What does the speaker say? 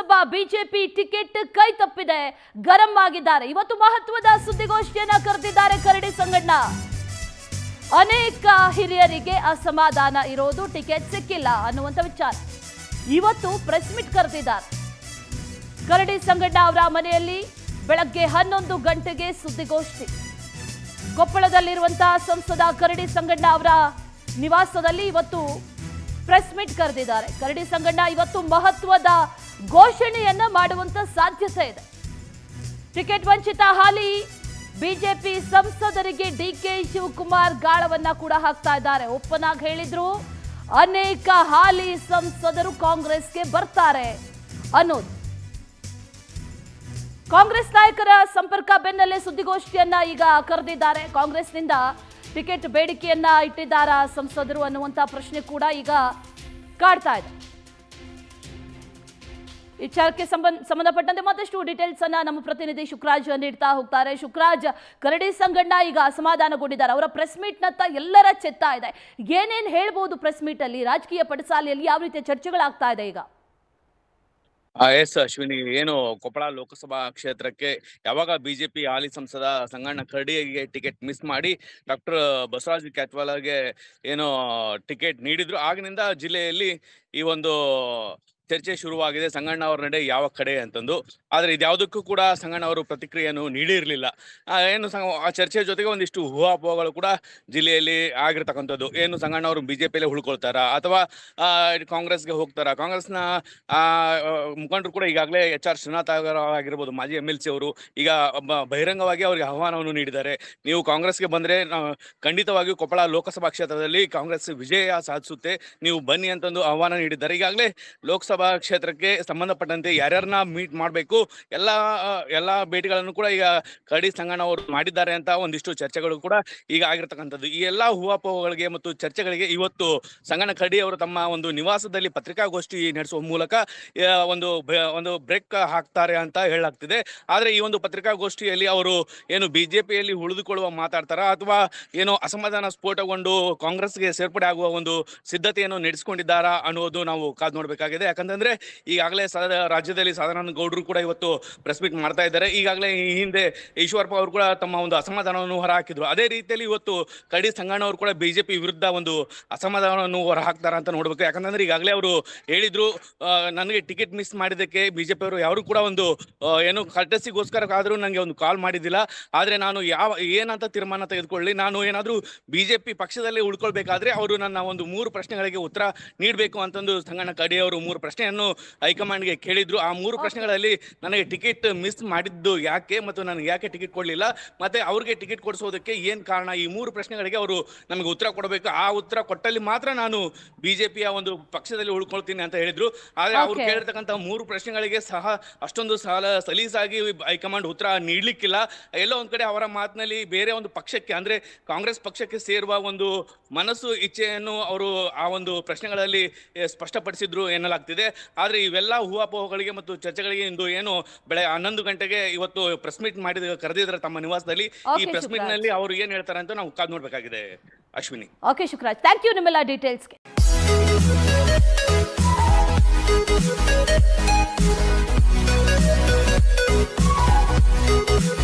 Lok Sabha BJP ticket ಕೈ ತಪ್ಪಿದೆ ಗರಂ ಆಗಿದ್ದಾರೆ ಇವತ್ತು ಮಹತ್ವದ ಸುದ್ದಿಗೋಷ್ಠಿಯನ್ನ ಕರೆದಿದ್ದಾರೆ ಕರಡಿ ಸಂಗಣ್ಣ ಅನೇಕ ಹಿರಿಯರಿಗೆ ಅಸಮಾಧಾನ ಇರೋದು ಟಿಕೆಟ್ ಸಿಕ್ಕಿಲ್ಲ ಅನ್ನುವಂಥ ವಿಚಾರ ಇವತ್ತು ಪ್ರೆಸ್ ಮೀಟ್ ಕರೆದಿದ್ದಾರೆ ಕರಡಿ ಸಂಗಣ್ಣ ಅವರ ಮನೆಯಲ್ಲಿ ಬೆಳಗ್ಗೆ ಹನ್ನೊಂದು ಗಂಟೆಗೆ ಸುದ್ದಿಗೋಷ್ಠಿ ಕೊಪ್ಪಳದಲ್ಲಿರುವಂತಹ ಸಂಸದ ಕರಡಿ ಸಂಗಣ್ಣ ಅವರ ನಿವಾಸದಲ್ಲಿ ಇವತ್ತು ಪ್ರೆಸ್ ಮೀಟ್ ಕರೆದಿದ್ದಾರೆ ಕರಡಿ ಸಂಗಣ್ಣ ಇವತ್ತು ಮಹತ್ವದ ಘೋಷಣೆಯನ್ನ ಮಾಡುವಂತ ಸಾಧ್ಯತೆ ಇದೆ ಟಿಕೆಟ್ ವಂಚಿತ ಹಾಲಿ ಬಿಜೆಪಿ ಸಂಸದರಿಗೆ ಡಿ ಕೆ ಶಿವಕುಮಾರ್ ಗಾಳವನ್ನ ಕೂಡ ಹಾಕ್ತಾ ಇದ್ದಾರೆ ಓಪನ್ ಆಗಿ ಹೇಳಿದ್ರು ಅನೇಕ ಹಾಲಿ ಸಂಸದರು ಕಾಂಗ್ರೆಸ್ಗೆ ಬರ್ತಾರೆ ಅನ್ನೋದು ಕಾಂಗ್ರೆಸ್ ನಾಯಕರ ಸಂಪರ್ಕ ಬೆನ್ನಲ್ಲೇ ಸುದ್ದಿಗೋಷ್ಠಿಯನ್ನ ಈಗ ಕರೆದಿದ್ದಾರೆ ಕಾಂಗ್ರೆಸ್ನಿಂದ ಟಿಕೆಟ್ ಬೇಡಿಕೆಯನ್ನ ಇಟ್ಟಿದ್ದಾರಾ ಸಂಸದರು ಅನ್ನುವಂತ ಪ್ರಶ್ನೆ ಕೂಡ ಈಗ ಕಾಡ್ತಾ ಇದೆ ವಿಚಾರಕ್ಕೆ ಸಂಬಂಧ ಸಂಬಂಧಪಟ್ಟಂತೆ ಮತ್ತಷ್ಟು ಡೀಟೇಲ್ಸ್ ಅನ್ನ ನಮ್ಮ ಪ್ರತಿನಿಧಿ ಶುಕ್ರಾಜ್ ನೀಡ್ತಾ ಹೋಗ್ತಾರೆ ಶುಕ್ರಾಜ್ ಕರಡಿ ಸಂಗಣ್ಣ ಈಗ ಅಸಮಾಧಾನಗೊಂಡಿದ್ದಾರೆ ಅವರ ಪ್ರೆಸ್ ಮೀಟ್ ನತ್ತ ಎಲ್ಲರ ಚೆತ್ತಾ ಇದೆ ಏನೇನ್ ಹೇಳ್ಬೋದು ಪ್ರೆಸ್ ಮೀಟ್ ಅಲ್ಲಿ ರಾಜಕೀಯ ಪಡಸಾಲೆಯಲ್ಲಿ ಯಾವ ರೀತಿಯ ಚರ್ಚೆಗಳಾಗ್ತಾ ಇದೆ ಈಗ ಎಸ್ ಅಶ್ವಿನಿ ಏನು ಕೊಪ್ಪಳ ಲೋಕಸಭಾ ಕ್ಷೇತ್ರಕ್ಕೆ ಯಾವಾಗ ಬಿಜೆಪಿ ಹಾಲಿ ಸಂಸದ ಸಂಗಣ್ಣ ಕರಡಿಗೆ ಟಿಕೆಟ್ ಮಿಸ್ ಮಾಡಿ ಡಾಕ್ಟರ್ ಬಸವರಾಜ್ ಕ್ಯಾತ್ವಾಲಗೆ ಏನು ಟಿಕೆಟ್ ನೀಡಿದ್ರು ಆಗಿನಿಂದ ಜಿಲ್ಲೆಯಲ್ಲಿ ಈ ಒಂದು ಚರ್ಚೆ ಶುರುವಾಗಿದೆ ಸಂಗಣ್ಣ ಅವ್ರ ನಡೆ ಯಾವ ಕಡೆ ಅಂತಂದು ಆದ್ರೆ ಇದ್ಯಾವುದಕ್ಕೂ ಕೂಡ ಸಂಗಣ್ಣ ಅವರು ಪ್ರತಿಕ್ರಿಯೆಯನ್ನು ನೀಡಿರಲಿಲ್ಲ ಆ, ಏನು ಸಂಗ- ಆ ಚರ್ಚೆ ಜೊತೆಗೆ ಒಂದಿಷ್ಟು ಊಹಾಪೋಹಗಳು ಕೂಡ ಜಿಲ್ಲೆಯಲ್ಲಿ ಆಗಿರ್ತಕ್ಕಂಥದ್ದು ಏನು ಸಂಗಣ್ಣ ಅವರು ಬಿಜೆಪಿಯಲ್ಲೇ ಉಳ್ಕೊಳ್ತಾರ ಅಥವಾ ಆ, ಕಾಂಗ್ರೆಸ್ಗೆ ಹೋಗ್ತಾರ ಕಾಂಗ್ರೆಸ್ನ ಆ, ಮುಖಂಡರು ಕೂಡ ಈಗಾಗಲೇ ಎಚ್ ಆರ್ ಶ್ರೀನಾಥ್ ಆಗಿರ್ಬೋದು ಮಾಜಿ ಎಂ ಎಲ್ ಸಿ ಅವರು ಈಗ ಬ- ಬಹಿರಂಗವಾಗಿ ಅವರಿಗೆ ಆಹ್ವಾನವನ್ನು ನೀಡಿದ್ದಾರೆ ನೀವು ಕಾಂಗ್ರೆಸ್ಗೆ ಬಂದ್ರೆ ನಾವು ಖಂಡಿತವಾಗಿಯೂ ಕೊಪ್ಪಳ ಲೋಕಸಭಾ ಕ್ಷೇತ್ರದಲ್ಲಿ ಕಾಂಗ್ರೆಸ್ ವಿಜಯ ಸಾಧಿಸುತ್ತೆ ನೀವು ಬನ್ನಿ ಅಂತಂದು ಆಹ್ವಾನ ನೀಡಿದ್ದಾರೆ ಈಗಾಗಲೇ ಲೋಕಸಭಾ ಕ್ಷೇತ್ರಕ್ಕೆ ಸಂಬಂಧಪಟ್ಟಂತೆ ಯಾರ್ಯಾರನ್ನ ಮೀಟ್ ಮಾಡಬೇಕು ಎಲ್ಲ ಆ, ಎಲ್ಲ ಭೇಟಿಗಳನ್ನು ಕೂಡ ಈಗ ಕರಡಿ ಸಂಗಣ್ಣ ಅವರು ಮಾಡಿದ್ದಾರೆ ಅಂತ ಒಂದಿಷ್ಟು ಚರ್ಚೆಗಳು ಕೂಡ ಈಗ ಆಗಿರ್ತಕ್ಕಂಥದ್ದು ಈ ಎಲ್ಲಾ ಹೂವಾಪೋಹಗಳಿಗೆ ಮತ್ತು ಚರ್ಚೆಗಳಿಗೆ ಇವತ್ತು ಸಂಗಣ್ಣ ಕರಡಿ ಅವರು ತಮ್ಮ ಒಂದು ನಿವಾಸದಲ್ಲಿ ಪತ್ರಿಕಾಗೋಷ್ಠಿ ನಡೆಸುವ ಮೂಲಕ ಆ, ಒಂದು ಬ- ಒಂದು ಬ್ರೇಕ್ ಹಾಕ್ತಾರೆ ಅಂತ ಹೇಳಲಾಗ್ತಿದೆ ಆದ್ರೆ ಈ ಒಂದು ಪತ್ರಿಕಾಗೋಷ್ಠಿಯಲ್ಲಿ ಅವರು ಏನು ಬಿಜೆಪಿಯಲ್ಲಿ ಉಳಿದುಕೊಳ್ಳುವ ಮಾತಾಡ್ತಾರ ಅಥವಾ ಏನೋ ಅಸಮಾಧಾನ ಸ್ಫೋಟಗೊಂಡು ಕಾಂಗ್ರೆಸ್ಗೆ ಸೇರ್ಪಡೆ ಆಗುವ ಒಂದು ಸಿದ್ಧತೆಯನ್ನು ನಡೆಸಿಕೊಂಡಿದ್ದಾರಾ ಅನ್ನೋದು ನಾವು ಕಾದು ನೋಡಬೇಕಾಗಿದೆ ಯಾಕಂತಂದ್ರೆ ಈಗಾಗಲೇ ಸ ರಾಜ್ಯದಲ್ಲಿ ಸಾಧಾರಣ ಗೌಡರು ಕೂಡ ಇವತ್ತು ಪ್ರೆಸ್ ಮೀಟ್ ಮಾಡ್ತಾ ಇದ್ದಾರೆ ಈಗಾಗಲೇ ಈ ಹಿಂದೆ ಈಶ್ವರಪ್ಪ ಅವರು ಕೂಡ ತಮ್ಮ ಒಂದು ಅಸಮಾಧಾನವನ್ನು ಹೊರಹಾಕಿದ್ರು ಅದೇ ರೀತಿಯಲ್ಲಿ ಇವತ್ತು ಕಡಿ ಸಂಗಣ್ಣ ಅವರು ಕೂಡ ಬಿಜೆಪಿ ವಿರುದ್ಧ ಒಂದು ಅಸಮಾಧಾನವನ್ನು ಹೊರಹಾಕ್ತಾರ ಅಂತ ನೋಡ್ಬೇಕು ಯಾಕಂತಂದ್ರೆ ಈಗಾಗಲೇ ಅವರು ಹೇಳಿದ್ರು ಆ, ನನಗೆ ಟಿಕೆಟ್ ಮಿಸ್ ಮಾಡಿದ್ದಕ್ಕೆ ಬಿಜೆಪಿ ಅವರು ಯಾರು ಕೂಡ ಒಂದು ಆ, ಏನು ಕರ್ಟಸಿಗೋಸ್ಕರ ಆದ್ರೂ ನನಗೆ ಒಂದು ಕಾಲ್ ಮಾಡಿದ್ದಿಲ್ಲ ಆದ್ರೆ ನಾನು ಯಾವ ಏನಂತ ತೀರ್ಮಾನ ತೆಗೆದುಕೊಳ್ಳಿ ನಾನು ಏನಾದ್ರೂ ಬಿಜೆಪಿ ಪಕ್ಷದಲ್ಲಿ ಉಳ್ಕೊಳ್ಬೇಕಾದ್ರೆ ಅವರು ನನ್ನ ಒಂದು ಮೂರು ಪ್ರಶ್ನೆಗಳಿಗೆ ಉತ್ತರ ನೀಡಬೇಕು ಅಂತಂದು ಸಂಗಣ್ಣ ಕಡಿ ಅವರು ಮೂರು ಪ್ರಶ್ನೆಯನ್ನು ಹೈಕಮಾಂಡ್ಗೆ ಕೇಳಿದ್ರು ಆ ಮೂರು ಪ್ರಶ್ನೆಗಳಲ್ಲಿ ನನಗೆ ಟಿಕೆಟ್ ಮಿಸ್ ಮಾಡಿದ್ದು ಯಾಕೆ ಮತ್ತು ನನಗೆ ಯಾಕೆ ಟಿಕೆಟ್ ಕೊಡಲಿಲ್ಲ ಮತ್ತೆ ಅವ್ರಿಗೆ ಟಿಕೆಟ್ ಕೊಡಿಸೋದಕ್ಕೆ ಏನ್ ಕಾರಣ ಈ ಮೂರು ಪ್ರಶ್ನೆಗಳಿಗೆ ಅವರು ನಮಗೆ ಉತ್ತರ ಕೊಡಬೇಕು ಆ ಉತ್ತರ ಕೊಟ್ಟಲ್ಲಿ ಮಾತ್ರ ನಾನು ಬಿಜೆಪಿಯ ಒಂದು ಪಕ್ಷದಲ್ಲಿ ಉಳ್ಕೊಳ್ತೀನಿ ಅಂತ ಹೇಳಿದ್ರು ಆದ್ರೆ ಅವ್ರು Okay. ಕೇಳಿರ್ತಕ್ಕಂಥ ಮೂರು ಪ್ರಶ್ನೆಗಳಿಗೆ ಸಹ ಅಷ್ಟೊಂದು ಸಾಲ ಸಲೀಸಾಗಿ ಹೈಕಮಾಂಡ್ ಉತ್ತರ ನೀಡ್ಲಿಕ್ಕಿಲ್ಲ ಎಲ್ಲೋ ಒಂದ್ ಕಡೆ ಅವರ ಮಾತಿನಲ್ಲಿ ಬೇರೆ ಒಂದು ಪಕ್ಷಕ್ಕೆ ಅಂದ್ರೆ ಕಾಂಗ್ರೆಸ್ ಪಕ್ಷಕ್ಕೆ ಸೇರುವ ಒಂದು ಮನಸ್ಸು ಇಚ್ಛೆಯನ್ನು ಅವರು ಆ ಒಂದು ಪ್ರಶ್ನೆಗಳಲ್ಲಿ ಎ, ಸ್ಪಷ್ಟಪಡಿಸಿದ್ರು ಎನ್ನಲಾಗ್ತಿದೆ ಆದ್ರೆ ಇವೆಲ್ಲ ಹೂವಾಪೋಹಗಳಿಗೆ ಮತ್ತು ಚರ್ಚೆಗಳಿಗೆ ಇಂದು ಏನು ಬೆಳೆ ಹನ್ನೊಂದು ಗಂಟೆಗೆ ಇವತ್ತು ಪ್ರೆಸ್ ಮೀಟ್ ಮಾಡಿದ ಕರೆದಿದ್ದಾರೆ ತಮ್ಮ ನಿವಾಸದಲ್ಲಿ ಈ Okay, ಪ್ರೆಸ್ ಮೀಟ್ ಶಿವರಾಜ್. ನಲ್ಲಿ ಅವರು ಏನ್ ಹೇಳ್ತಾರೆ ಅಂತ ನಾವು ಕಾದ್ ನೋಡ್ಬೇಕಾಗಿದೆ Ashwini okay Shukraj thank you ನಿಮ್ಮೆಲ್ಲ ಡೀಟೇಲ್ಸ್ಗೆ Thank you.